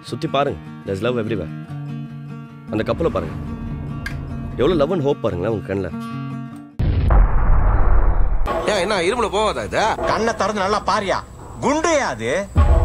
சுற்றி பாருங்க there's love everywhere அந்த கப்பலை பாருங்க எவ்வளோ லவ் அண்ட் ஹோப் பாருங்களேன் உங்கள் கண்ணில் ஏன் என்ன இருமுல போவாதா இது கண்ணை திறந்து நல்லா பாரியா குண்டையா அது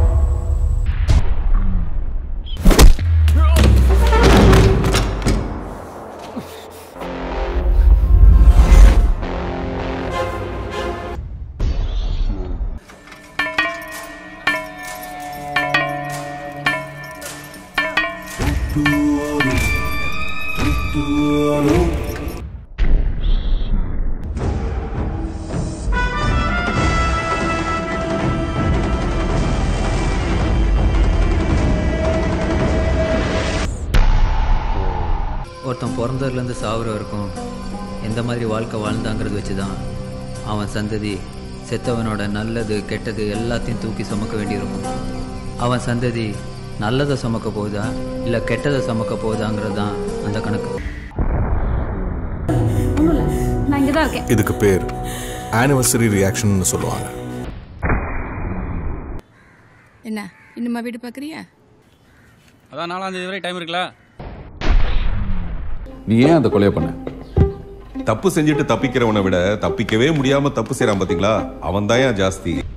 ஒருத்தன் பிறந்ததுலேருந்து சாகுற வரைக்கும் எந்த மாதிரி வாழ்க்கை வாழ்ந்தாங்கிறது வச்சு தான் அவன் சந்ததி செத்தவனோட நல்லது கெட்டது எல்லாத்தையும் தூக்கி சுமக்க வேண்டியிருக்கும் அவன் சந்ததி நல்லதை சுமக்க போகுதா இல்லை கெட்டதை சுமக்க போகுதாங்கிறது தான் அந்த கணக்கு ஒன்றும் இல்லை நான் இங்கே தான் இருக்கேன் இதுக்கு பேர் ஆனிவர்சரி ரியாக்ஷன் சொல்லுவாங்க என்ன இன்னுமா வீடு பார்க்குறியா அதான் நாலாம் தேதி வரை டைம் இருக்குல்ல நீ ஏன் அந்த கொலையை பண்ண தப்பு செஞ்சுட்டு தப்பிக்கிறவனை விட தப்பிக்கவே முடியாம தப்பு செய்யறான் பாத்தீங்களா அவன் தான் ஜாஸ்தி